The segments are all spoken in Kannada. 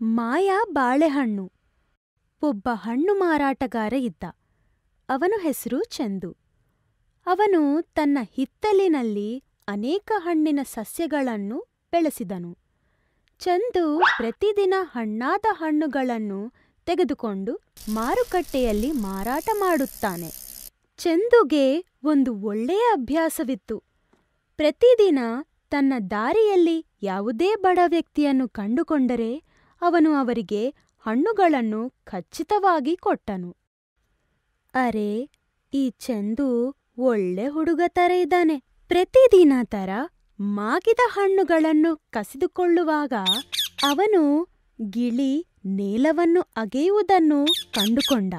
ಮಾಯಾ ಬಾಳೆಹಣ್ಣು ಒಬ್ಬ ಹಣ್ಣು ಮಾರಾಟಗಾರ ಇದ್ದ ಅವನ ಹೆಸರು ಚಂದು ಅವನು ತನ್ನ ಹಿತ್ತಲಿನಲ್ಲಿ ಅನೇಕ ಹಣ್ಣಿನ ಸಸ್ಯಗಳನ್ನು ಬೆಳೆಸಿದನು ಚಂದು ಪ್ರತಿದಿನ ಹಣ್ಣಾದ ಹಣ್ಣುಗಳನ್ನು ತೆಗೆದುಕೊಂಡು ಮಾರುಕಟ್ಟೆಯಲ್ಲಿ ಮಾರಾಟ ಮಾಡುತ್ತಾನೆ ಚಂದುಗೆ ಒಂದು ಒಳ್ಳೆಯ ಅಭ್ಯಾಸವಿತ್ತು ಪ್ರತಿದಿನ ತನ್ನ ದಾರಿಯಲ್ಲಿ ಯಾವುದೇ ಬಡ ವ್ಯಕ್ತಿಯನ್ನು ಕಂಡುಕೊಂಡರೆ ಅವನು ಅವರಿಗೆ ಹಣ್ಣುಗಳನ್ನು ಖಚಿತವಾಗಿ ಕೊಟ್ಟನು ಅರೆ ಈ ಚಂದು ಒಳ್ಳೆ ಹುಡುಗ ತರ ಇದ್ದಾನೆ ಪ್ರತಿದಿನ ತರ ಮಾಗಿದ ಹಣ್ಣುಗಳನ್ನು ಕಸಿದುಕೊಳ್ಳುವಾಗ ಅವನು ಗಿಳಿ ನೇಲವನ್ನು ಅಗೆಯುವುದನ್ನು ಕಂಡುಕೊಂಡ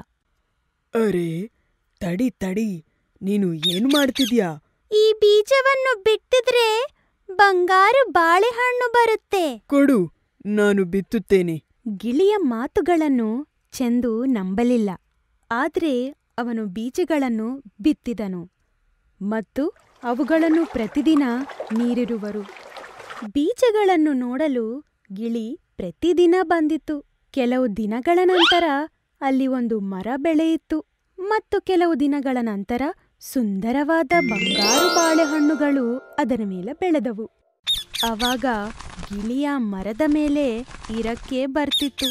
ಅರೆ ತಡಿ ತಡಿ ನೀನು ಏನು ಮಾಡ್ತಿದ್ಯಾ ಈ ಬೀಜವನ್ನು ಬಿಟ್ಟಿದ್ರೆ ಬಂಗಾರು ಬಾಳೆಹಣ್ಣು ಬರುತ್ತೆ ಕೊಡು ನಾನು ಬಿತ್ತುತ್ತೇನೆ ಗಿಳಿಯ ಮಾತುಗಳನ್ನು ಚೆಂದು ನಂಬಲಿಲ್ಲ ಆದ್ರೆ ಅವನು ಬೀಜಗಳನ್ನು ಬಿತ್ತಿದನು ಮತ್ತು ಅವುಗಳನ್ನು ಪ್ರತಿದಿನ ನೀರಿರುವರು ಬೀಜಗಳನ್ನು ನೋಡಲು ಗಿಳಿ ಪ್ರತಿದಿನ ಬಂದಿತ್ತು ಕೆಲವು ದಿನಗಳ ನಂತರ ಅಲ್ಲಿ ಒಂದು ಮರ ಬೆಳೆಯಿತು ಮತ್ತು ಕೆಲವು ದಿನಗಳ ನಂತರ ಸುಂದರವಾದ ಬಂಗಾರು ಬಾಳೆಹಣ್ಣುಗಳು ಅದರ ಮೇಲೆ ಬೆಳೆದವು ಆವಾಗ ಗಿಳಿಯ ಮರದ ಮೇಲೆ ಇರಕ್ಕೆ ಬರ್ತಿತ್ತು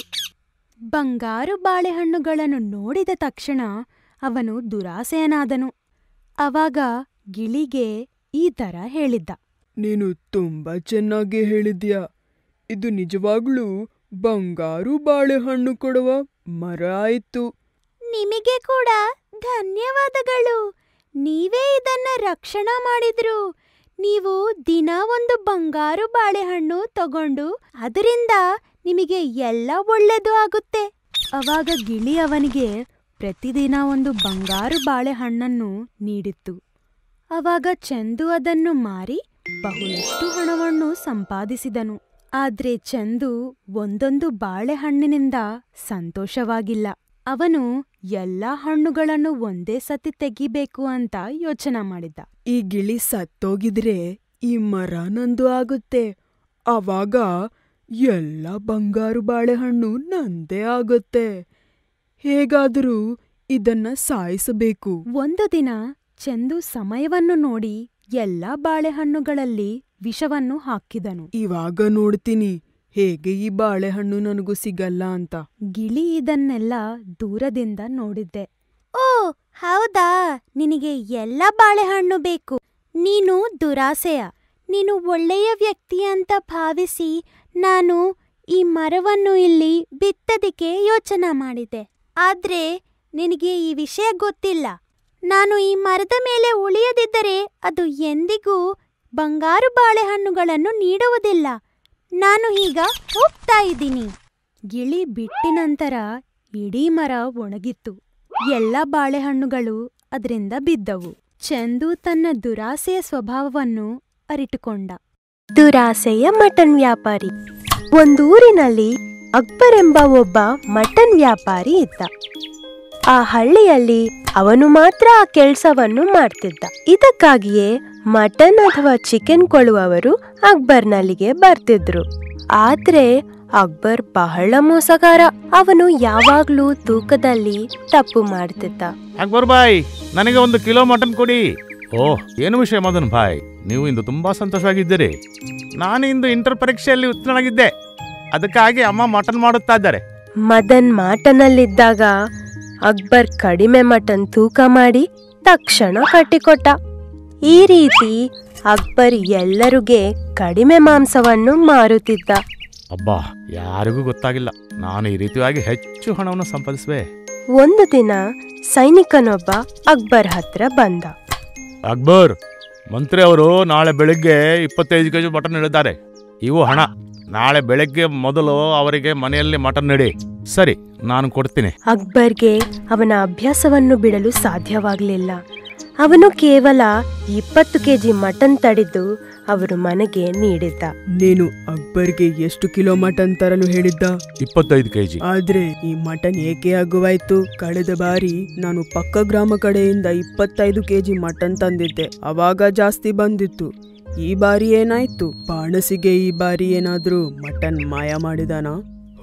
ಬಂಗಾರು ಬಾಳೆಹಣ್ಣುಗಳನ್ನು ನೋಡಿದ ತಕ್ಷಣ ಅವನು ದುರಾಸೆಯನಾದನು ಅವಾಗ ಗಿಳಿಗೆ ಈ ತರ ಹೇಳಿದ್ದ ನೀನು ತುಂಬಾ ಚೆನ್ನಾಗಿ ಹೇಳಿದ್ಯಾ ಇದು ನಿಜವಾಗ್ಲೂ ಬಂಗಾರು ಬಾಳೆಹಣ್ಣು ಕೊಡುವ ಮರ ಆಯ್ತು ನಿಮಗೆ ಕೂಡ ಧನ್ಯವಾದಗಳು ನೀವೇ ಇದನ್ನ ರಕ್ಷಣಾ ಮಾಡಿದ್ರು ನೀವು ದಿನ ಒಂದು ಬಂಗಾರು ಬಾಳೆಹಣ್ಣು ತಗೊಂಡು ಅದರಿಂದ ನಿಮಗೆ ಎಲ್ಲ ಒಳ್ಳೆದು ಆಗುತ್ತೆ ಅವಾಗ ಗಿಳಿ ಅವನಿಗೆ ಪ್ರತಿದಿನ ಒಂದು ಬಂಗಾರು ಬಾಳೆಹಣ್ಣನ್ನು ನೀಡಿತ್ತು ಅವಾಗ ಚಂದು ಅದನ್ನು ಮಾರಿ ಬಹಳಷ್ಟು ಹಣವನ್ನು ಸಂಪಾದಿಸಿದನು ಆದ್ರೆ ಚಂದು ಒಂದೊಂದು ಬಾಳೆಹಣ್ಣಿನಿಂದ ಸಂತೋಷವಾಗಿಲ್ಲ ಅವನು ಎಲ್ಲಾ ಹಣ್ಣುಗಳನ್ನು ಒಂದೇ ಸತಿ ತೆಗಿಬೇಕು ಅಂತ ಯೋಚನೆ ಮಾಡಿದ್ದ ಈ ಗಿಳಿ ಸತ್ತೋಗಿದ್ರೆ ಈ ಮರ ನಂದು ಆಗುತ್ತೆ ಅವಾಗ ಎಲ್ಲ ಬಂಗಾರು ಬಾಳೆಹಣ್ಣು ನಂದೇ ಆಗುತ್ತೆ ಹೇಗಾದರೂ ಇದನ್ನ ಸಾಯಿಸಬೇಕು ಒಂದು ದಿನ ಚಂದು ಸಮಯವನ್ನು ನೋಡಿ ಎಲ್ಲಾ ಬಾಳೆಹಣ್ಣುಗಳಲ್ಲಿ ವಿಷವನ್ನು ಹಾಕಿದನು ಇವಾಗ ನೋಡ್ತೀನಿ ಹೇಗೆ ಈ ಬಾಳೆಹಣ್ಣು ನನಗೂ ಸಿಗಲ್ಲ ಅಂತ ಗಿಳಿ ಇದನ್ನೆಲ್ಲ ದೂರದಿಂದ ನೋಡಿದ್ದೆ ಓ ಹೌದಾ ನಿನಗೆ ಎಲ್ಲ ಬಾಳೆಹಣ್ಣು ಬೇಕು ನೀನು ದುರಾಸೆಯ ನೀನು ಒಳ್ಳೆಯ ವ್ಯಕ್ತಿ ಅಂತ ಭಾವಿಸಿ ನಾನು ಈ ಮರವನ್ನು ಇಲ್ಲಿ ಬಿತ್ತದಿಕ್ಕೆ ಯೋಚನೆ ಮಾಡಿದೆ ಆದ್ರೆ ನಿನಗೆ ಈ ವಿಷಯ ಗೊತ್ತಿಲ್ಲ ನಾನು ಈ ಮರದ ಮೇಲೆ ಉಳಿಯದಿದ್ದರೆ ಅದು ಎಂದಿಗೂ ಬಂಗಾರು ಬಾಳೆಹಣ್ಣುಗಳನ್ನು ನೀಡುವುದಿಲ್ಲ ನಾನು ಈಗ ಹೋಗ್ತಾ ಇದ್ದೀನಿ ಗಿಳಿ ಬಿಟ್ಟ ನಂತರ ಇಡೀ ಮರ ಒಣಗಿತ್ತು ಎಲ್ಲ ಬಾಳೆಹಣ್ಣುಗಳು ಅದರಿಂದ ಬಿದ್ದವು ಚಂದು ತನ್ನ ದುರಾಸೆಯ ಸ್ವಭಾವವನ್ನು ಅರಿತುಕೊಂಡ ದುರಾಸೆಯ ಮಟನ್ ವ್ಯಾಪಾರಿ ಒಂದೂರಿನಲ್ಲಿ ಅಕ್ಬರ್ ಎಂಬ ಒಬ್ಬ ಮಟನ್ ವ್ಯಾಪಾರಿ ಇದ್ದ ಆ ಹಳ್ಳಿಯಲ್ಲಿ ಅವನು ಮಾತ್ರ ಆ ಕೆಲಸವನ್ನು ಮಾಡ್ತಿದ್ದ ಇದಕ್ಕಾಗಿಯೇ ಮಟನ್ ಅಥವಾ ಚಿಕನ್ ಕೊಳ್ಳುವವರು ಅಕ್ಬರ್ನಲ್ಲಿಗೆ ಬರ್ತಿದ್ರು ಆದ್ರೆ ಅಕ್ಬರ್ ಬಹಳ ಮೋಸಗಾರ ಅವನು ಯಾವಾಗ್ಲೂ ತೂಕದಲ್ಲಿ ತಪ್ಪು ಮಾಡ್ತಿದ್ದ ಅಕ್ಬರ್ ಬಾಯ್ ನನಗೆ ಒಂದು ಕಿಲೋ ಮಟನ್ ಕೊಡಿ ಓಹ್ ಏನು ವಿಷಯ ಮದನ್ ಭಾಯ್ ನೀವು ಇಂದು ತುಂಬಾ ಸಂತೋಷವಾಗಿದ್ದೀರಿ ನಾನು ಇಂದು ಇಂಟರ್ ಪರೀಕ್ಷೆಯಲ್ಲಿ ಉತ್ತೀರ್ಣನಾಗಿದ್ದೆ ಅದಕ್ಕಾಗಿ ಅಮ್ಮ ಮಟನ್ ಮಾಡುತ್ತಾ ಇದ್ದಾರೆ ಮದನ್ ಮಾಟನಲ್ಲಿದ್ದಾಗ ಅಕ್ಬರ್ ಕಡಿಮೆ ಮಟನ್ ತೂಕ ಮಾಡಿ ತಕ್ಷಣ ಕಟ್ಟಿಕೊಟ್ಟ ಈ ರೀತಿ ಅಕ್ಬರ್ ಎಲ್ಲರಿಗೆ ಕಡಿಮೆ ಮಾಂಸವನ್ನು ಮಾರುತ್ತಿದ್ದ ಅಬ್ಬಾ ಯಾರಿಗೂ ಗೊತ್ತಾಗಿಲ್ಲ ನಾನು ಈ ರೀತಿಯಾಗಿ ಹೆಚ್ಚು ಹಣವನ್ನು ಸಂಪಾದಿಸುವೆ ಒಂದು ದಿನ ಸೈನಿಕನೊಬ್ಬ ಅಕ್ಬರ್ ಹತ್ರ ಬಂದ ಅಕ್ಬರ್ ಮಂತ್ರಿ ಅವರು ನಾಳೆ ಬೆಳಿಗ್ಗೆ ಇಪ್ಪತ್ತೈದು ಕೆಜಿ ಮಟನ್ ನೀಡಿದ್ದಾರೆ ಇವು ಹಣ ನಾಳೆ ಬೆಳಗ್ಗೆ ಮೊದಲು ಅವರಿಗೆ ಮನೆಯಲ್ಲಿ ಮಟನ್ ನೀಡಿ ಸರಿ ನಾನು ಕೊಡ್ತೀನಿ ಅಕ್ಬರ್ಗೆ ಅವನ ಅಭ್ಯಾಸವನ್ನು ಬಿಡಲು ಸಾಧ್ಯವಾಗಲಿಲ್ಲ ಅವನು ಕೇವಲ ಇಪ್ಪತ್ತು ಕೆಜಿ ಮಟನ್ ತಡೆದು ಅವರು ಮನೆಗೆ ನೀಡಿದ್ದ ನೀನು ಅಕ್ಬರ್ಗೆ ಎಷ್ಟು ಕಿಲೋ ಮಟನ್ ತರಲು ಹೇಳಿದ್ದ ಇಪ್ಪತ್ತೈದು ಕೆಜಿ ಆದ್ರೆ ಈ ಮಟನ್ ಏಕೆ ಆಗುವಾಯ್ತು ಕಳೆದ ಬಾರಿ ನಾನು ಪಕ್ಕ ಗ್ರಾಮ ಕಡೆಯಿಂದ ಇಪ್ಪತ್ತೈದು ಕೆಜಿ ಮಟನ್ ತಂದಿದ್ದೆ ಅವಾಗ ಜಾಸ್ತಿ ಬಂದಿತ್ತು ಈ ಬಾರಿ ಏನಾಯ್ತು ಬಾಣಸಿಗೆ ಈ ಬಾರಿ ಏನಾದ್ರೂ ಮಟನ್ ಮಾಯ ಮಾಡಿದಾನಾ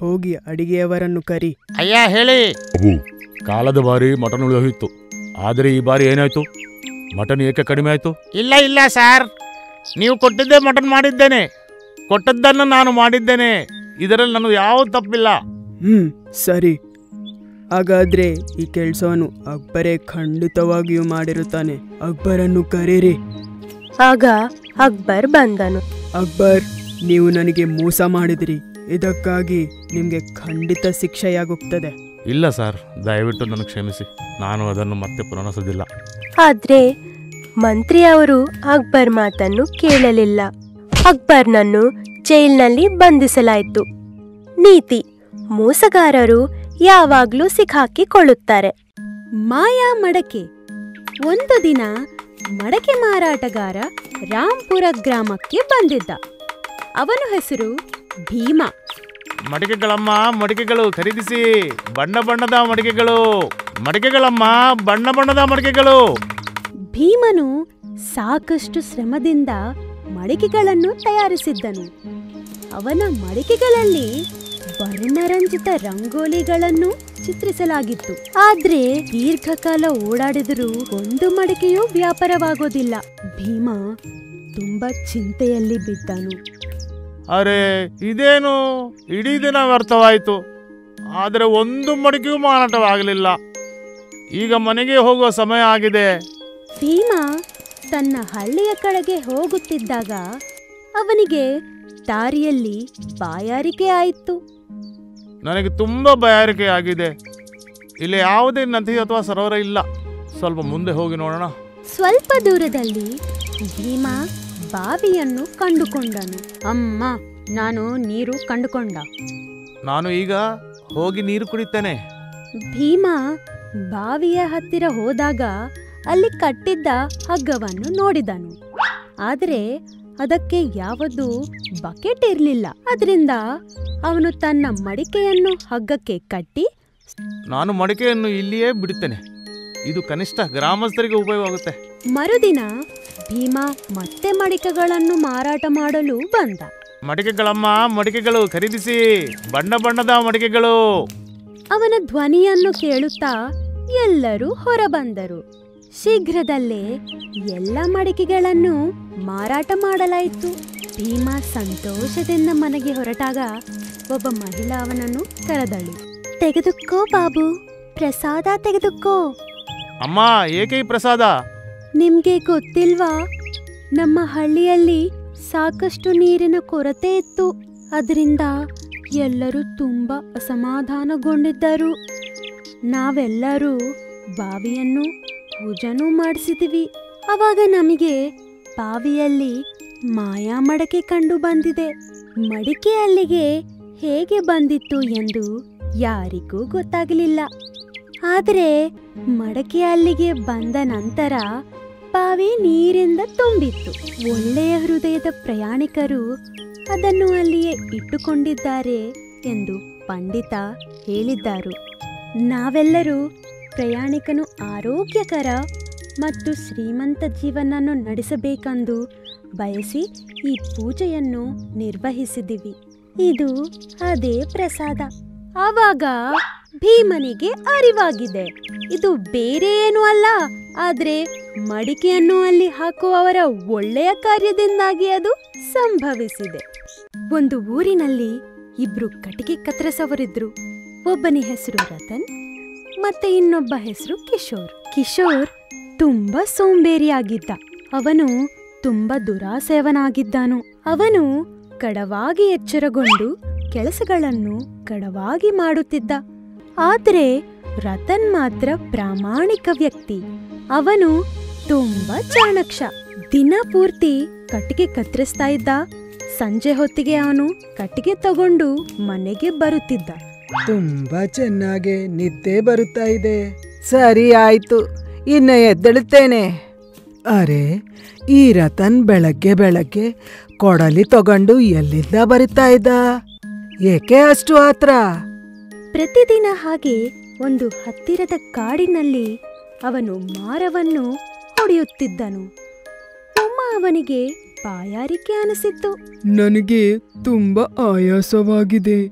ಹೋಗಿ ಅಡಿಗೆಯವರನ್ನು ಕರಿ ಅಯ್ಯ ಹೇಳಿ ಅಬು ಕಾಲದ ಬಾರಿ ಮಟನ್ ಉಳಿದೋಗಿತ್ತು ಆದರೆ ಈ ಬಾರಿ ಏನಾಯ್ತು ಮಟನ್ ಏಕೆ ಕಡಿಮೆ ಆಯ್ತು ಇಲ್ಲ ಇಲ್ಲ ಸರ್ ನೀವು ಕೊಟ್ಟಿದ್ದೇ ಮಟನ್ ಮಾಡಿದ್ದೇನೆ ಕೊಟ್ಟದ್ದನ್ನು ನಾನು ಮಾಡಿದ್ದೇನೆ ಇದರಲ್ಲಿ ನನಗೆ ಯಾವ ತಪ್ಪಿಲ್ಲ ಹ್ಮ್ ಸರಿ ಹಾಗಾದ್ರೆ ಈ ಕೆಲ್ಸವನ್ನು ಅಕ್ಬರೇ ಖಂಡಿತವಾಗಿಯೂ ಮಾಡಿರುತ್ತಾನೆ ಅಕ್ಬರನ್ನು ಕರೀರಿ ಆಗ ಅಕ್ಬರ್ ಬಂದನು ಅಕ್ಬರ್ ನೀವು ನನಗೆ ಮೋಸ ಮಾಡಿದಿರಿ ಇದಕ್ಕಾಗಿ ನಿಮಗೆ ಖಂಡಿತ ಶಿಕ್ಷೆಯಾಗುತ್ತದೆ ಇಲ್ಲ ಸರ್ ದಯವಿಟ್ಟು ನನಗೆ ಕ್ಷಮಿಸಿ ನಾನು ಅದನ್ನು ಮತ್ತೆ ಪುನರ್ನಿಸೋದಿಲ್ಲ ಆದ್ರೆ ಮಂತ್ರಿ ಅವರು ಅಕ್ಬರ್ ಮಾತನ್ನು ಕೇಳಲಿಲ್ಲ ಅಕ್ಬರ್ನನ್ನು ಜೈಲ್ನಲ್ಲಿ ಬಂಧಿಸಲಾಯಿತು ನೀತಿ ಮೋಸಗಾರರು ಯಾವಾಗ್ಲೂ ಸಿಕ್ಕಾಕಿಕೊಳ್ಳುತ್ತಾರೆ ಮಾಯಾ ಮಡಕೆ ಒಂದು ದಿನ ಮಡಕೆ ಮಾರಾಟಗಾರ ರಾಂಪುರ ಗ್ರಾಮಕ್ಕೆ ಬಂದಿದ್ದ ಅವನ ಹೆಸರು ಭೀಮ ಮಡಿಕೆಗಳಮ್ಮ ಮಡಿಕೆಗಳು ಖರೀದಿಸಿ ಬಣ್ಣ ಬಣ್ಣದ ಮಡಿಕೆಗಳು ಮಡಿಕೆಗಳಮ್ಮ ಬಣ್ಣ ಬಣ್ಣದ ಮಡಿಕೆಗಳು ಭೀಮನು ಸಾಕಷ್ಟು ಶ್ರಮದಿಂದ ಮಡಿಕೆಗಳನ್ನು ತಯಾರಿಸಿದ್ದನು ಅವನ ಮಡಿಕೆಗಳಲ್ಲಿ ವರ್ಣರಂಜಿತ ರಂಗೋಲಿಗಳನ್ನು ಚಿತ್ರಿಸಲಾಗಿತ್ತು ಆದ್ರೆ ದೀರ್ಘಕಾಲ ಓಡಾಡಿದರೂ ಒಂದು ಮಡಿಕೆಯೂ ವ್ಯಾಪಾರವಾಗೋದಿಲ್ಲ ಭೀಮ ತುಂಬಾ ಚಿಂತೆಯಲ್ಲಿ ಬಿದ್ದನು ಅರೆ ಇದೇನು ಇಡೀ ದಿನ ವ್ಯರ್ಥವಾಯಿತು ಆದರೆ ಒಂದು ಮಡಿಕೆಯೂ ಮಾರಾಟವಾಗಲಿಲ್ಲ ಈಗ ಮನೆಗೆ ಹೋಗುವ ಸಮಯ ಆಗಿದೆ ಭೀಮ ತನ್ನ ಹಳ್ಳಿಯ ಕಡೆಗೆ ಹೋಗುತ್ತಿದ್ದಾಗ ಅವನಿಗೆ ದಾರಿಯಲ್ಲಿ ಬಾಯಾರಿಕೆ ಆಯಿತು ನನಗೆ ತುಂಬಾ ಬಯಾರಿಕೆ ಆಗಿದೆ ಇಲ್ಲಿ ಯಾವುದೇ ನದಿ ಅಥವಾ ಸರೋವರ ಇಲ್ಲ ಸ್ವಲ್ಪ ಮುಂದೆ ಹೋಗಿ ನೋಡೋಣ ಸ್ವಲ್ಪ ದೂರದಲ್ಲಿ ಭೀಮ ಬಾವಿಯನ್ನು ಕಂಡುಕೊಂಡನು ಅಮ್ಮ ನಾನು ನೀರು ಕಂಡುಕೊಂಡ ನಾನು ಈಗ ಹೋಗಿ ನೀರು ಕುಡಿತೇನೆ ಭೀಮ ಬಾವಿಯ ಹತ್ತಿರ ಹೋದಾಗ ಅಲ್ಲಿ ಕಟ್ಟಿದ್ದ ಹಗ್ಗವನ್ನು ನೋಡಿದನು ಆದರೆ ಅದಕ್ಕೆ ಯಾವುದು ಬಕೆಟ್ ಇರಲಿಲ್ಲ ಅದರಿಂದ ಅವನು ತನ್ನ ಮಡಿಕೆಯನ್ನು ಹಗ್ಗಕ್ಕೆ ಕಟ್ಟಿ ನಾನು ಮಡಿಕೆಯನ್ನು ಇಲ್ಲಿಯೇ ಬಿಡುತ್ತೇನೆ ಇದು ಕನಿಷ್ಠ ಗ್ರಾಮಸ್ಥರಿಗೆ ಉಪಯೋಗವಾಗುತ್ತೆ ಮರುದಿನ ಭೀಮ ಮತ್ತೆ ಮಡಿಕೆಗಳನ್ನು ಮಾರಾಟ ಮಾಡಲು ಬಂದ ಮಡಿಕೆಗಳಮ್ಮ ಮಡಿಕೆಗಳು ಖರೀದಿಸಿ ಬಣ್ಣ ಬಣ್ಣದ ಮಡಿಕೆಗಳು ಅವನ ಧ್ವನಿಯನ್ನು ಕೇಳುತ್ತಾ ಎಲ್ಲರೂ ಹೊರಬಂದರು ಶೀಘ್ರದಲ್ಲೇ ಎಲ್ಲ ಮಡಿಕೆಗಳನ್ನು ಮಾರಾಟ ಮಾಡಲಾಯಿತು ಭೀಮ ಸಂತೋಷದಿಂದ ಮನೆಗೆ ಹೊರಟಾಗ ಒಬ್ಬ ಮಹಿಳಾ ಅವನನ್ನು ಕರೆದಳು ತೆಗೆದುಕೋ ಬಾಬು ಪ್ರಸಾದ ತೆಗೆದುಕೋ ಅಮ್ಮ ಏಕೆ ಈ ಪ್ರಸಾದ ನಿಮ್ಗೆ ಗೊತ್ತಿಲ್ವಾ ನಮ್ಮ ಹಳ್ಳಿಯಲ್ಲಿ ಸಾಕಷ್ಟು ನೀರಿನ ಕೊರತೆ ಇತ್ತು ಅದರಿಂದ ಎಲ್ಲರೂ ತುಂಬಾ ಅಸಮಾಧಾನಗೊಂಡಿದ್ದರು ನಾವೆಲ್ಲರೂ ಬಾವಿಯನ್ನು ಪೂಜನೂ ಮಾಡಿಸಿದ್ವಿ ಅವಾಗ ನಮಗೆ ಬಾವಿಯಲ್ಲಿ ಮಾಯಾ ಮಡಕೆ ಕಂಡು ಬಂದಿದೆ ಮಡಿಕೆ ಅಲ್ಲಿಗೆ ಹೇಗೆ ಬಂದಿತ್ತು ಎಂದು ಯಾರಿಗೂ ಗೊತ್ತಾಗಲಿಲ್ಲ ಆದರೆ ಮಡಕೆ ಅಲ್ಲಿಗೆ ಬಂದ ನಂತರ ಬಾವಿ ನೀರಿಂದ ತುಂಬಿತ್ತು ಒಳ್ಳೆಯ ಹೃದಯದ ಪ್ರಯಾಣಿಕರು ಅದನ್ನು ಅಲ್ಲಿಯೇ ಇಟ್ಟುಕೊಂಡಿದ್ದಾರೆ ಎಂದು ಪಂಡಿತ ಹೇಳಿದ್ದಾರೆ ನಾವೆಲ್ಲರೂ ಪ್ರಯಾಣಿಕನು ಆರೋಗ್ಯಕರ ಮತ್ತು ಶ್ರೀಮಂತ ಜೀವನವನ್ನು ನಡೆಸಬೇಕೆಂದು ಬಯಸಿ ಈ ಪೂಜೆಯನ್ನು ನಿರ್ವಹಿಸಿದಿವಿ ಇದು ಅದೇ ಪ್ರಸಾದ ಆವಾಗ ಭೀಮನಿಗೆ ಅರಿವಾಗಿದೆ ಇದು ಬೇರೆ ಏನೂ ಅಲ್ಲ ಆದ್ರೆ ಮಡಿಕೆಯನ್ನು ಅಲ್ಲಿ ಹಾಕುವವರ ಒಳ್ಳೆಯ ಕಾರ್ಯದಿಂದಾಗಿ ಅದು ಸಂಭವಿಸಿದೆ ಒಂದು ಊರಿನಲ್ಲಿ ಇಬ್ರು ಕಟ್ಟಿಗೆ ಕತ್ತರಿಸವರಿದ್ರು ಒಬ್ಬನ ಹೆಸರು ರತನ್ ಮತ್ತೆ ಇನ್ನೊಬ್ಬ ಹೆಸರು ಕಿಶೋರ್ ಕಿಶೋರ್ ತುಂಬಾ ಸೋಂಬೇರಿಯಾಗಿದ್ದ ಅವನು ತುಂಬಾ ದುರಾಸೆಯವನಾಗಿದ್ದನು ಅವನು ಕಡವಾಗಿ ಎಚ್ಚರಗೊಂಡು ಕೆಲಸಗಳನ್ನು ಕಡವಾಗಿ ಮಾಡುತ್ತಿದ್ದ ಆದರೆ ರತನ್ ಮಾತ್ರ ಪ್ರಾಮಾಣಿಕ ವ್ಯಕ್ತಿ ಅವನು ತುಂಬಾ ಚಾಣಕ್ಷ ದಿನ ಪೂರ್ತಿ ಕಟ್ಟಿಗೆ ಕತ್ತರಿಸ್ತಾ ಇದ್ದ ಸಂಜೆ ಹೊತ್ತಿಗೆ ಅವನು ಕಟ್ಟಿಗೆ ತಗೊಂಡು ಮನೆಗೆ ಬರುತ್ತಿದ್ದ ತುಂಬಾ ಚೆನ್ನಾಗಿ ನಿದ್ದೆ ಬರುತ್ತಾ ಇದೆ ಸರಿ ಆಯ್ತು ಇನ್ನು ಎದ್ದೇಳುತ್ತೇನೆ ಅರೆ ಈ ರತನ್ ಬೆಳಗ್ಗೆ ಬೆಳಗ್ಗೆ ಕೊಡಲಿ ತಗೊಂಡು ಎಲ್ಲಿಂದ ಬರುತ್ತಾ ಇದ್ದ ಏಕೆ ಅಷ್ಟು ಆತ್ರ ಪ್ರತಿದಿನ ಹಾಗೆ ಒಂದು ಹತ್ತಿರದ ಕಾಡಿನಲ್ಲಿ ಅವನು ಮಾರವನ್ನು ಹೊಡೆಯುತ್ತಿದ್ದನು ಒಮ್ಮ ಅವನಿಗೆ ಬಾಯಾರಿಕೆ ಅನಿಸಿತ್ತು ನನಗೆ ತುಂಬ ಆಯಾಸವಾಗಿದೆ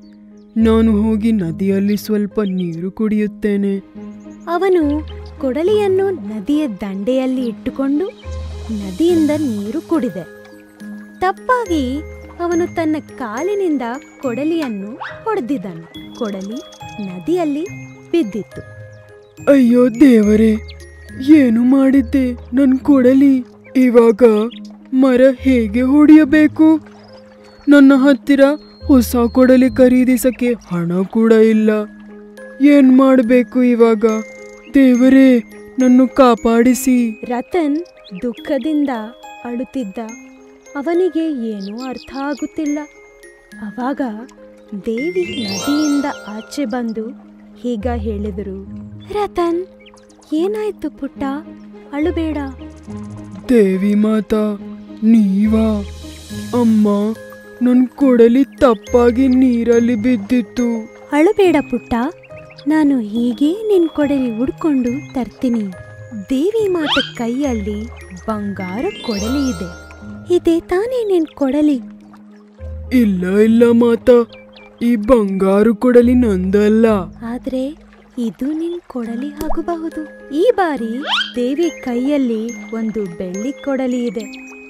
ನಾನು ಹೋಗಿ ನದಿಯಲ್ಲಿ ಸ್ವಲ್ಪ ನೀರು ಕುಡಿಯುತ್ತೇನೆ ಅವನು ಕೊಡಲಿಯನ್ನು ನದಿಯ ದಂಡೆಯಲ್ಲಿ ಇಟ್ಟುಕೊಂಡು ನದಿಯಿಂದ ನೀರು ಕುಡಿದೆ ತಪ್ಪಾಗಿ ಅವನು ತನ್ನ ಕಾಲಿನಿಂದ ಕೊಡಲಿಯನ್ನು ಹೊಡೆದಿದ್ದನು ಕೊಡಲಿ ನದಿಯಲ್ಲಿ ಬಿದ್ದಿತ್ತು ಅಯ್ಯೋ ದೇವರೇ ಏನು ಮಾಡಿದ್ದೆ ನನ್ ಕೊಡಲಿ ಇವಾಗ ಮರ ಹೇಗೆ ಹೊಡೆಯಬೇಕು ನನ್ನ ಹತ್ತಿರ ಹೊಸ ಕೊಡಲಿ ಖರೀದಿಸಕ್ಕೆ ಹಣ ಕೂಡ ಇಲ್ಲ ಏನ್ ಮಾಡಬೇಕು ಇವಾಗ ದೇವರೇ ನನ್ನ ಕಾಪಾಡಿಸಿ ರತನ್ ದುಃಖದಿಂದ ಅಳುತ್ತಿದ್ದ ಅವನಿಗೆ ಏನೂ ಅರ್ಥ ಆಗುತ್ತಿಲ್ಲ ಅವಾಗ ದೇವಿ ನದಿಯಿಂದ ಆಚೆ ಬಂದು ಹೀಗ ಹೇಳಿದರು ರತನ್ ಏನಾಯ್ತು ಪುಟ್ಟ ಅಳುಬೇಡ ದೇವಿ ಮಾತಾ ನೀವಾ ಅಮ್ಮ ನನ್ ಕೊಡಲಿ ತಪ್ಪಾಗಿ ನೀರಲ್ಲಿ ಬಿದ್ದಿತ್ತು ಅಳುಬೇಡ ಪುಟ್ಟ ನಾನು ಹೀಗೆ ನಿನ್ ಕೊಡಲಿ ಉಡ್ಕೊಂಡು ತರ್ತೀನಿ ದೇವಿ ಮಾತ ಕೈಯಲ್ಲಿ ಬಂಗಾರ ಕೊಡಲಿ ಇದೆ ಇದೇ ತಾನೇ ನಿನ್ ಕೊಡಲಿ ಇಲ್ಲ ಇಲ್ಲ ಮಾತಾ ಈ ಬಂಗಾರು ಕೊಡಲಿ ನಂದಲ್ಲ ಆದ್ರೆ ಇದು ನಿನ್ ಕೊಡಲಿ ಆಗಬಹುದು ಈ ಬಾರಿ ದೇವಿ ಕೈಯಲ್ಲಿ ಒಂದು ಬೆಳ್ಳಿ ಕೊಡಲಿ ಇದೆ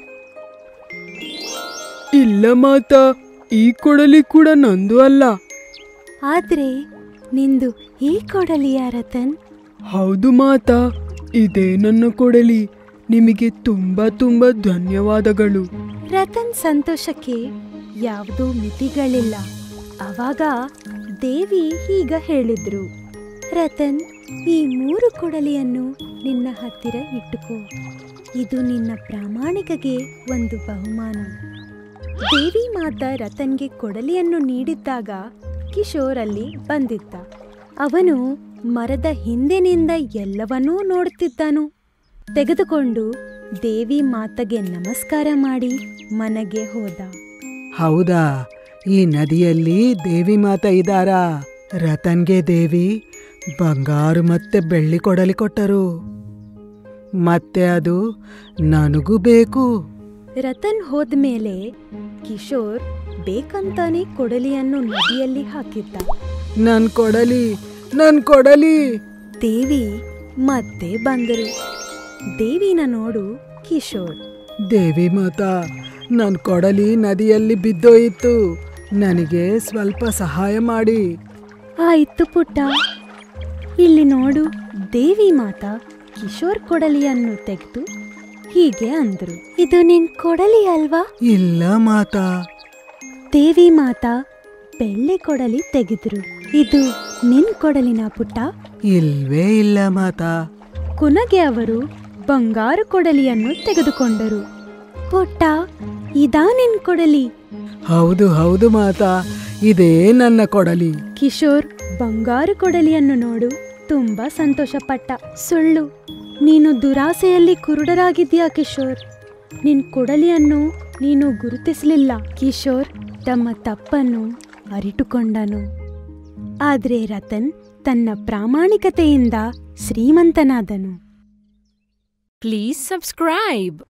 ಇಲ್ಲ ಮಾತಾ ಈ ಕೊಡಲಿ ಕೂಡ ನಂದು ಅಲ್ಲ ಆದ್ರೆ ನಿಂದು ಈ ಕೊಡಲಿಯ ರತನ್ ಹೌದು ಮಾತಾ ಇದೇ ನನ್ನ ಕೊಡಲಿ ನಿಮಗೆ ತುಂಬಾ ತುಂಬಾ ಧನ್ಯವಾದಗಳು ರತನ್ ಸಂತೋಷಕ್ಕೆ ಯಾವುದೂ ಮಿತಿಗಳಿಲ್ಲ ಅವಾಗ ದೇವಿ ಹೀಗ ಹೇಳಿದ್ರು ರತನ್ ಈ ಮೂರು ಕೊಡಲಿಯನ್ನು ನಿನ್ನ ಹತ್ತಿರ ಇಟ್ಟುಕೋ ಇದು ನಿನ್ನ ಪ್ರಾಮಾಣಿಕಗೆ ಒಂದು ಬಹುಮಾನ ದೇವಿ ಮಾತಾ ರತನ್ಗೆ ಕೊಡಲಿಯನ್ನು ನೀಡಿದ್ದಾಗ ಕಿಶೋರ್ ಅಲ್ಲಿ ಬಂದಿದ್ದ ಅವನು ಮರದ ಹಿಂದಿನಿಂದ ಎಲ್ಲವನ್ನೂ ನೋಡುತ್ತಿದ್ದನು ತೆಗೆದುಕೊಂಡು ದೇವಿ ಮಾತಗೆ ನಮಸ್ಕಾರ ಮಾಡಿ ಮನೆಗೆ ಹೋದ ಹೌದಾ ಈ ನದಿಯಲ್ಲಿ ದೇವಿ ಮಾತ ಇದ್ದಾರಾ ರತನ್ಗೆ ದೇವಿ ಬಂಗಾರು ಮತ್ತೆ ಬೆಳ್ಳಿ ಕೊಡಲಿ ಕೊಟ್ಟರು ಮತ್ತೆ ಅದು ನನಗೂ ಬೇಕು ರತನ್ ಹೋದ್ಮೇಲೆ ಕಿಶೋರ್ ಬೇಕಂತಾನೆ ಕೊಡಲಿಯನ್ನು ನದಿಯಲ್ಲಿ ಹಾಕಿದ್ದ ನನ್ ಕೊಡಲಿ ನನ್ ಕೊಡಲಿ ದೇವಿ ಮತ್ತೆ ಬಂದರು ದೇವಿನ ನೋಡು ಕಿಶೋರ್ ದೇವಿ ಮಾತಾ ನನ್ ಕೊಡಲಿ ನದಿಯಲ್ಲಿ ಬಿದ್ದೋಯಿತು ನನಗೆ ಸ್ವಲ್ಪ ಸಹಾಯ ಮಾಡಿ ಆಯ್ತು ಪುಟ್ಟ ಇಲ್ಲಿ ನೋಡು ದೇವಿ ಮಾತಾ ಕಿಶೋರ್ ಕೊಡಲಿಯನ್ನು ತೆಗೆದು ಹೀಗೆ ಅಂದ್ರು ಇದು ನಿನ್ ಕೊಡಲಿ ಅಲ್ವಾ ಇಲ್ಲ ಮಾತಾ ದೇವಿ ಮಾತಾ ಬೆಳ್ಳಿ ಕೊಡಲಿ ತೆಗೆದ್ರು ಇದು ನಿನ್ ಕೊಡಲಿನ ಪುಟ್ಟ ಇಲ್ವೇ ಇಲ್ಲ ಮಾತಾ ಕೊನೆಗೆ ಅವರು ಬಂಗಾರು ಕೊಡಲಿಯನ್ನು ತೆಗೆದುಕೊಂಡರು ಪುಟ್ಟ ಇದಾ ನಿನ್ ಕೊಡಲಿ ಹೌದು ಹೌದು ಮಾತಾ ಇದೇ ನನ್ನ ಕೊಡಲಿ ಕಿಶೋರ್ ಬಂಗಾರು ಕೊಡಲಿಯನ್ನು ನೋಡು ತುಂಬಾ ಸಂತೋಷಪಟ್ಟ ಸುಳ್ಳು ನೀನು ದುರಾಸೆಯಲ್ಲಿ ಕುರುಡರಾಗಿದ್ಯಾ ಕಿಶೋರ್ ನಿನ್ ಕೊಡಲಿಯನ್ನು ನೀನು ಗುರುತಿಸಲಿಲ್ಲ ಕಿಶೋರ್ ತಮ್ಮ ತಪ್ಪನ್ನು ಅರಿತುಕೊಂಡನು ಆದ್ರೆ ರತನ್ ತನ್ನ ಪ್ರಾಮಾಣಿಕತೆಯಿಂದ ಶ್ರೀಮಂತನಾದನು Please subscribe.